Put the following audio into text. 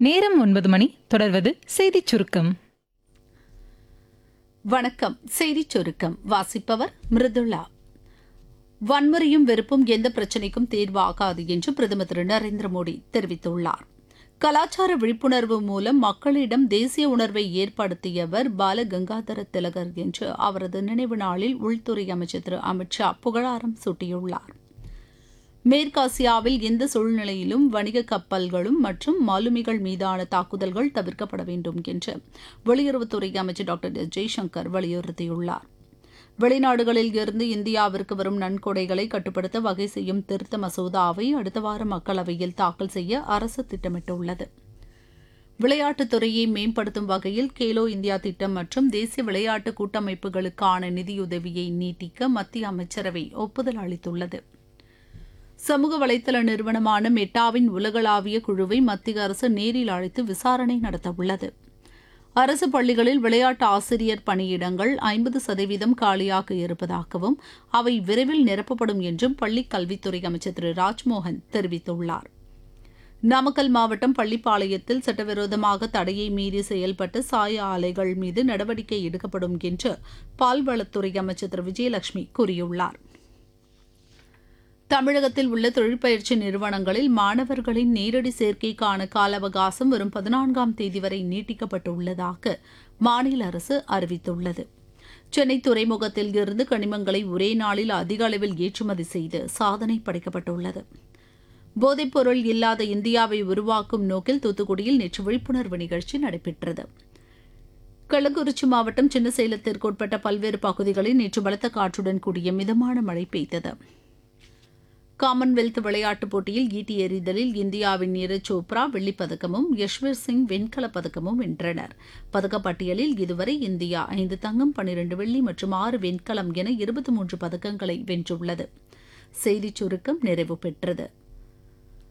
நேரம் ஒன்பது மணி தொடர்வது செய்திச் சுருக்கம் வணக்கம் செய்திச் சுருக்கம் வாசிப்பவர் மிருதுளா வன்முறையும் வெறுப்பும் எந்த பிரச்சினைக்கும் தீர்வாகாது என்று பிரதமர் திரு நரேந்திர மோடி தெரிவித்துள்ளார் கலாச்சார விழிப்புணர்வு மூலம் மக்களிடம் தேசிய உணர்வை ஏற்படுத்தியவர் பால கங்காதர திலகர் என்று அவரது நினைவு நாளில் உள்துறை அமைச்சர் திரு அமித் ஷா புகழாரம் சூட்டியுள்ளார் மேற்காசியாவில் எந்த சூழ்நிலையிலும் வணிக கப்பல்களும் மற்றும் மாலுமிகள் மீதான தாக்குதல்கள் தவிர்க்கப்பட வேண்டும் என்று வெளியுறவுத்துறை அமைச்சர் டாக்டர் எஸ் ஜெய்சங்கர் வலியுறுத்தியுள்ளார் வெளிநாடுகளில் இருந்து இந்தியாவிற்கு வரும் நன்கொடைகளை கட்டுப்படுத்த வகை செய்யும் திருத்த மசோதாவை அடுத்த வார மக்களவையில் தாக்கல் செய்ய அரசு திட்டமிட்டுள்ளது விளையாட்டுத் துறையை மேம்படுத்தும் வகையில் கேலோ இந்தியா திட்டம் மற்றும் தேசிய விளையாட்டு கூட்டமைப்புகளுக்கான நிதியுதவியை நீட்டிக்க மத்திய அமைச்சரவை ஒப்புதல் அளித்துள்ளது சமூக வலைதள நிறுவனமான மெட்டாவின் உலகளாவிய குழுவை மத்திய அரசு நேரில் அழைத்து விசாரணை நடத்தவுள்ளது அரசு பள்ளிகளில் விளையாட்டு ஆசிரியர் பணியிடங்கள் ஐம்பது சதவீதம் காலியாக இருப்பதாகவும் அவை விரைவில் நிரப்பப்படும் என்றும் பள்ளிக் கல்வித்துறை அமைச்சர் திரு ராஜ்மோகன் தெரிவித்துள்ளார் நாமக்கல் மாவட்டம் பள்ளிப்பாளையத்தில் சட்டவிரோதமாக தடையை மீறி செயல்பட்ட சாய ஆலைகள் மீது நடவடிக்கை எடுக்கப்படும் என்று பால்வளத்துறை அமைச்சர் திரு விஜயலட்சுமி கூறியுள்ளார் தமிழகத்தில் உள்ள தொழிற்பயிற்சி நிறுவனங்களில் மாணவர்களின் நேரடி சேர்க்கைக்கான கால அவகாசம் வரும் பதினான்காம் தேதி வரை நீட்டிக்கப்பட்டுள்ளதாக மாநில அரசு அறிவித்துள்ளது சென்னை துறைமுகத்தில் இருந்து கனிமங்களை ஒரே நாளில் அதிக அளவில் ஏற்றுமதி செய்து சாதனை படைக்கப்பட்டுள்ளது போதைப்பொருள் இல்லாத இந்தியாவை உருவாக்கும் நோக்கில் தூத்துக்குடியில் நேற்று விழிப்புணர்வு நிகழ்ச்சி நடைபெற்றது கள்ளக்குறிச்சி மாவட்டம் சின்னசேலத்திற்கு உட்பட்ட பல்வேறு பகுதிகளில் நேற்று பலத்த காற்றுடன் கூடிய மிதமான மழை பெய்தது காமன்வெல்த் விளையாட்டுப் போட்டியில் ஈட்டி எறிதலில் இந்தியாவின் நீரஜ் சோப்ரா வெள்ளிப் பதக்கமும் யஷ்வீர் சிங் வெண்கலப் பதக்கமும் வென்றனர் பதக்கப்பட்டியலில் இதுவரை இந்தியா ஐந்து தங்கம் பன்னிரண்டு வெள்ளி மற்றும் ஆறு வெண்கலம் என இருபத்தி மூன்று பதக்கங்களை வென்றுள்ளது செய்திச் சுருக்கம் நிறைவு பெற்றது